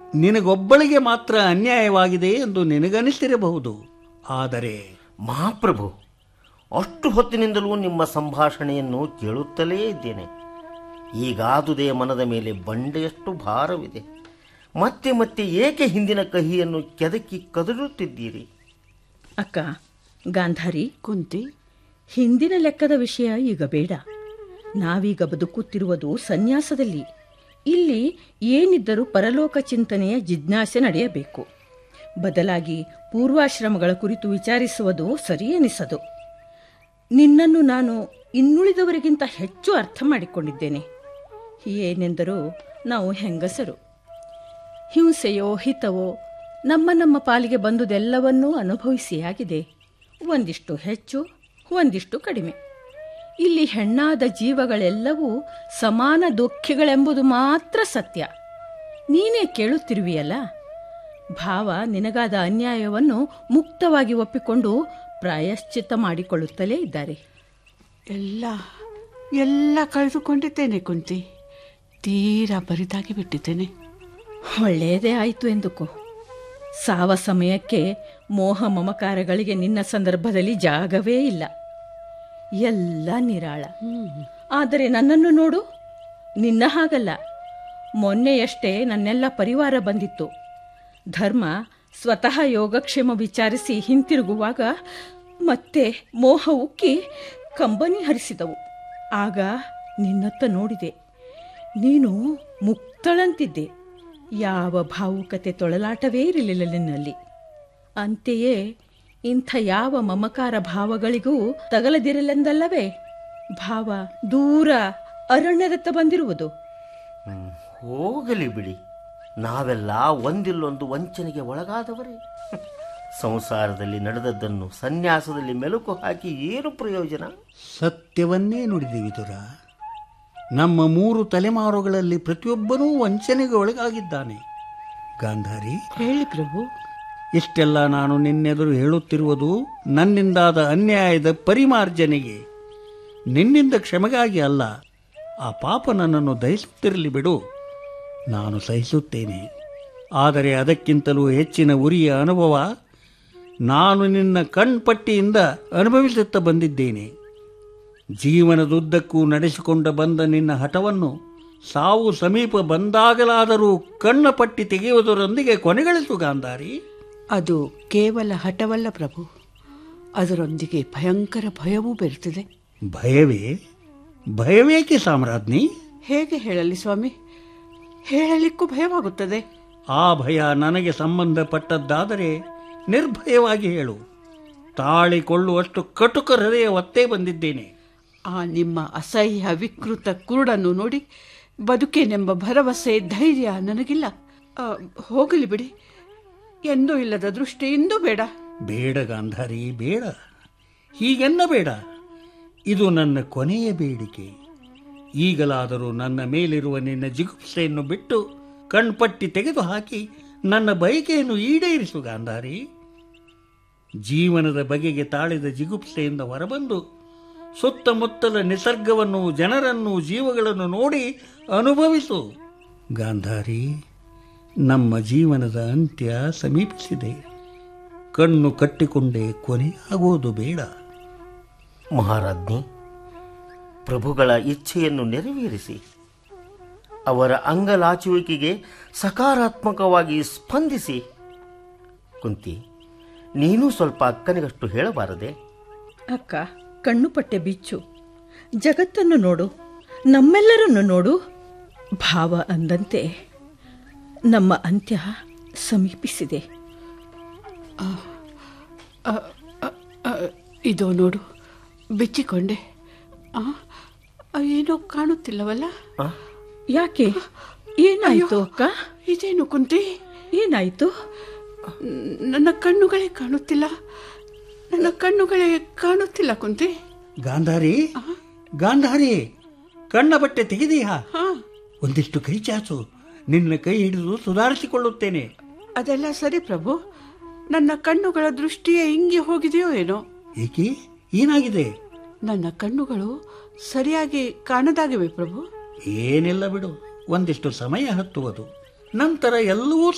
ನಿನಗೊಬ್ಬಳಿಗೆ ಮಾತ್ರ ಅನ್ಯಾಯವಾಗಿದೆ ಎಂದು ನಿನಗನಿಸಿರಬಹುದು ಆದರೆ ಮಹಾಪ್ರಭು ಅಷ್ಟು ಹೊತ್ತಿನಿಂದಲೂ ನಿಮ್ಮ ಸಂಭಾಷಣೆಯನ್ನು ಕೇಳುತ್ತಲೇ ಇದ್ದೇನೆ ಈಗಾದುದೇ ಮನದ ಮೇಲೆ ಬಂಡೆಯಷ್ಟು ಭಾರವಿದೆ ಮತ್ತೆ ಮತ್ತೆ ಏಕೆ ಹಿಂದಿನ ಕಹಿಯನ್ನು ಕೆದಕಿ ಕದರುತ್ತಿದ್ದೀರಿ ಅಕ್ಕ ಗಾಂಧಾರಿ ಕುಂತಿ ಹಿಂದಿನ ಲೆಕ್ಕದ ವಿಷಯ ಈಗ ಬೇಡ ನಾವೀಗ ಬದುಕುತ್ತಿರುವುದು ಸನ್ಯಾಸದಲ್ಲಿ ಇಲ್ಲಿ ಏನಿದ್ದರೂ ಪರಲೋಕ ಚಿಂತನೆಯ ಜಿಜ್ಞಾಸೆ ನಡೆಯಬೇಕು ಬದಲಾಗಿ ಪೂರ್ವಾಶ್ರಮಗಳ ಕುರಿತು ವಿಚಾರಿಸುವುದು ಸರಿ ಎನಿಸದು ನಿನ್ನನ್ನು ನಾನು ಇನ್ನುಳಿದವರಿಗಿಂತ ಹೆಚ್ಚು ಅರ್ಥ ಮಾಡಿಕೊಂಡಿದ್ದೇನೆ ಏನೆಂದರೂ ನಾವು ಹೆಂಗಸರು ಹಿಂಸೆಯೋ ಹಿತವೋ ನಮ್ಮ ನಮ್ಮ ಪಾಲಿಗೆ ಬಂದುದೆಲ್ಲವನ್ನೂ ಅನುಭವಿಸಿಯಾಗಿದೆ ಒಂದಿಷ್ಟು ಹೆಚ್ಚು ಒಂದಿಷ್ಟು ಕಡಿಮೆ ಇಲ್ಲಿ ಹೆಣ್ಣಾದ ಜೀವಗಳೆಲ್ಲವೂ ಸಮಾನ ದುಃಖಿಗಳೆಂಬುದು ಮಾತ್ರ ಸತ್ಯ ನೀನೇ ಕೇಳುತ್ತಿರುವಿಯಲ್ಲ ಭಾವ ನಿನಗಾದ ಅನ್ಯಾಯವನ್ನು ಮುಕ್ತವಾಗಿ ಒಪ್ಪಿಕೊಂಡು ಪ್ರಾಯಶ್ಚಿತ್ತ ಮಾಡಿಕೊಳ್ಳುತ್ತಲೇ ಇದ್ದಾರೆ ಎಲ್ಲ ಎಲ್ಲ ಕಳೆದುಕೊಂಡಿದ್ದೇನೆ ಕುಂತಿ ತೀರಾ ಬರಿದಾಗಿ ಬಿಟ್ಟಿದ್ದೇನೆ ಒಳ್ಳೆಯದೇ ಆಯಿತು ಎಂದುಕೋ ಸಾವ ಸಮಯಕ್ಕೆ ಮೋಹ ಮಮಕಾರಗಳಿಗೆ ನಿನ್ನ ಸಂದರ್ಭದಲ್ಲಿ ಜಾಗವೇ ಇಲ್ಲ ಎಲ್ಲ ನಿರಾಳ ಆದರೆ ನನ್ನನ್ನು ನೋಡು ನಿನ್ನ ಹಾಗಲ್ಲ ಮೊನ್ನೆಯಷ್ಟೇ ನನ್ನೆಲ್ಲ ಪರಿವಾರ ಬಂದಿತ್ತು ಧರ್ಮ ಸ್ವತಃ ಯೋಗಕ್ಷೇಮ ವಿಚಾರಿಸಿ ಹಿಂತಿರುಗುವಾಗ ಮತ್ತೆ ಮೋಹ ಉಕ್ಕಿ ಕಂಬನಿ ಹರಿಸಿದವು ಆಗ ನಿನ್ನತ್ತ ನೋಡಿದೆ ನೀನು ಮುಕ್ತಳಂತಿದ್ದೆ ಯಾವ ಭಾವುಕತೆ ತೊಳಲಾಟವೇ ಇರಲಿಲ್ಲ ನಿನ್ನಲ್ಲಿ ಅಂತೆಯೇ ಇಂಥ ಯಾವ ಮಮಕಾರ ಭಾವಗಳಿಗೂ ತಗಲದಿರಲೆಂದಲ್ಲವೇ ಭಾವ ದೂರ ಅರಣ್ಯದತ್ತ ಬಂದಿರುವುದು ಹ್ಮ್, ಹೋಗಲಿ ಬಿಡಿ ನಾವೆಲ್ಲ ಒಂದಿಲ್ಲೊಂದು ವಂಚನೆಗೆ ಒಳಗಾದವರೇ ಸಂಸಾರದಲ್ಲಿ ನಡೆದದ್ದನ್ನು ಸನ್ಯಾಸದಲ್ಲಿ ಮೆಲುಕು ಹಾಕಿ ಏನು ಪ್ರಯೋಜನ ಸತ್ಯವನ್ನೇ ನುಡಿದೆ ವಿದುರ ನಮ್ಮ ಮೂರು ತಲೆಮಾರುಗಳಲ್ಲಿ ಪ್ರತಿಯೊಬ್ಬನೂ ವಂಚನೆಗೆ ಒಳಗಾಗಿದ್ದಾನೆ ಗಾಂಧಾರಿ ಹೇಳಿ ಪ್ರಭು ಇಷ್ಟೆಲ್ಲ ನಾನು ನಿನ್ನೆದುರು ಹೇಳುತ್ತಿರುವುದು ನನ್ನಿಂದಾದ ಅನ್ಯಾಯದ ಪರಿಮಾರ್ಜನೆಗೆ ನಿನ್ನಿಂದ ಕ್ಷಮೆಗಾಗಿ ಅಲ್ಲ ಆ ಪಾಪ ನನ್ನನ್ನು ದಹಿಸುತ್ತಿರಲಿ ಬಿಡು ನಾನು ಸಹಿಸುತ್ತೇನೆ ಆದರೆ ಅದಕ್ಕಿಂತಲೂ ಹೆಚ್ಚಿನ ಉರಿಯ ಅನುಭವ ನಾನು ನಿನ್ನ ಕಣ್ಪಟ್ಟಿಯಿಂದ ಅನುಭವಿಸುತ್ತಾ ಬಂದಿದ್ದೇನೆ ಜೀವನದುದ್ದಕ್ಕೂ ನಡೆಸಿಕೊಂಡ ಬಂದ ನಿನ್ನ ಹಠವನ್ನು ಸಾವು ಸಮೀಪ ಬಂದಾಗಲಾದರೂ ಕಣ್ಣ ಪಟ್ಟಿ ತೆಗೆಯುವುದರೊಂದಿಗೆ ಕೊನೆಗಳಿಸು ಗಾಂಧಾರಿ ಅದು ಕೇವಲ ಹಠವಲ್ಲ ಪ್ರಭು ಅದರೊಂದಿಗೆ ಭಯಂಕರ ಭಯವೂ ಬೆರೆತಿದೆ ಭಯವೇ ಭಯವೇಕೆ ಸಾಮ್ರಾಜ್ಞಿ ಹೇಗೆ ಹೇಳಲಿ ಸ್ವಾಮಿ ಹೇಳಲಿಕ್ಕೂ ಭಯವಾಗುತ್ತದೆ ಆ ಭಯ ನನಗೆ ಸಂಬಂಧಪಟ್ಟದ್ದಾದರೆ ನಿರ್ಭಯವಾಗಿ ಹೇಳು ತಾಳಿಕೊಳ್ಳುವಷ್ಟು ಕಟುಕ ಹೃದಯ ಒತ್ತೇ ಬಂದಿದ್ದೇನೆ ಆ ನಿಮ್ಮ ಅಸಹ್ಯ ವಿಕೃತ ಕುರುಡನ್ನು ನೋಡಿ ಬದುಕೇನೆಂಬ ಭರವಸೆ ಧೈರ್ಯ ನನಗಿಲ್ಲ ಆ, ಹೋಗಲಿ ಬಿಡಿ ಎಂದೂ ಇಲ್ಲದ ದೃಷ್ಟಿ ಇಂದೂ ಬೇಡ ಬೇಡ ಗಾಂಧಾರಿ ಬೇಡ ಹೀಗೆನ್ನ ಬೇಡ ಇದು ನನ್ನ ಕೊನೆಯ ಬೇಡಿಕೆ ಈಗಲಾದರೂ ನನ್ನ ಮೇಲಿರುವ ನಿನ್ನ ಜಿಗುಪ್ಸೆಯನ್ನು ಬಿಟ್ಟು ಕಣ್ಪಟ್ಟಿ ತೆಗೆದುಹಾಕಿ ನನ್ನ ಬಯಕೆಯನ್ನು ಈಡೇರಿಸು ಗಾಂಧಾರಿ ಜೀವನದ ಬಗೆಗೆ ತಾಳಿದ ಜಿಗುಪ್ಸೆಯಿಂದ ಹೊರಬಂದು ಸುತ್ತಮುತ್ತಲ ನಿಸರ್ಗವನ್ನು ಜನರನ್ನು ಜೀವಗಳನ್ನು ನೋಡಿ ಅನುಭವಿಸು ಗಾಂಧಾರಿ ನಮ್ಮ ಜೀವನದ ಅಂತ್ಯ ಸಮೀಪಿಸಿದೆ ಕಣ್ಣು ಕಟ್ಟಿಕೊಂಡೇ ಕೊನೆಯಾಗುವುದು ಬೇಡ ಮಹಾರಾಜ್ಞಿ ಪ್ರಭುಗಳ ಇಚ್ಛೆಯನ್ನು ನೆರವೇರಿಸಿ ಅವರ ಅಂಗಲಾಚುವಿಕೆಗೆ ಸಕಾರಾತ್ಮಕವಾಗಿ ಸ್ಪಂದಿಸಿ ಕುಂತಿ ನೀನು ಸ್ವಲ್ಪ ಅಕ್ಕನಿಗಷ್ಟು ಹೇಳಬಾರದೆ ಅಕ್ಕ ಕಣ್ಣು ಪಟ್ಟೆ ಬಿಚ್ಚು ಜಗತ್ತನ್ನು ನೋಡು ನಮ್ಮೆಲ್ಲರನ್ನು ನೋಡು ಭಾವ ಅಂದಂತೆ ನಮ್ಮ ಅಂತ್ಯ ಸಮೀಪಿಸಿದೆ ಅ, ಅ, ಇದೋ ನೋಡು ಬಿಚ್ಚಿಕೊಂಡೆ ಆ, ಆ, ಏನೋ ಕಾಣುತ್ತಿಲ್ಲವಲ್ಲ ಆ? ಯಾಕೆ ಏನಾಯ್ತು ಅಕ್ಕ ಇದೇನು ಕುಂತಿ ಏನಾಯ್ತು ನ- ನನ್ನ ಕಣ್ಣುಗಳೇ ಕಾಣುತ್ತಿಲ್ಲ ನನ್ನ ಕಣ್ಣುಗಳೇ ಕಾಣುತ್ತಿಲ್ಲ ಕುಂತಿ ಗಾಂಧಾರಿ ಗಾಂಧಾರಿ ಕಣ್ಣ ಬಟ್ಟೆ ತೆಗೆದೀಯಾ ಹಾ ಒಂದಿಷ್ಟು ಕೈ ಚಾಚು ನಿನ್ನ ಕೈ ಹಿಡಿದು ಸುಧಾರಿಸಿಕೊಳ್ಳುತ್ತೇನೆ ಅದೆಲ್ಲ ಸರಿ ಪ್ರಭು ನನ್ನ ಕಣ್ಣುಗಳ ದೃಷ್ಟಿಯೇ ಹಿಂಗೆ ಹೋಗಿದೆಯೋ ಏನೋ ಏಕೆ ಏನಾಗಿದೆ ನನ್ನ ಕಣ್ಣುಗಳು ಸರಿಯಾಗಿ ಕಾಣದಾಗಿವೆ ಪ್ರಭು ಏನಿಲ್ಲ ಬಿಡು ಒಂದಿಷ್ಟು ಸಮಯ ಹತ್ತುವುದು ನಂತರ ಎಲ್ಲವೂ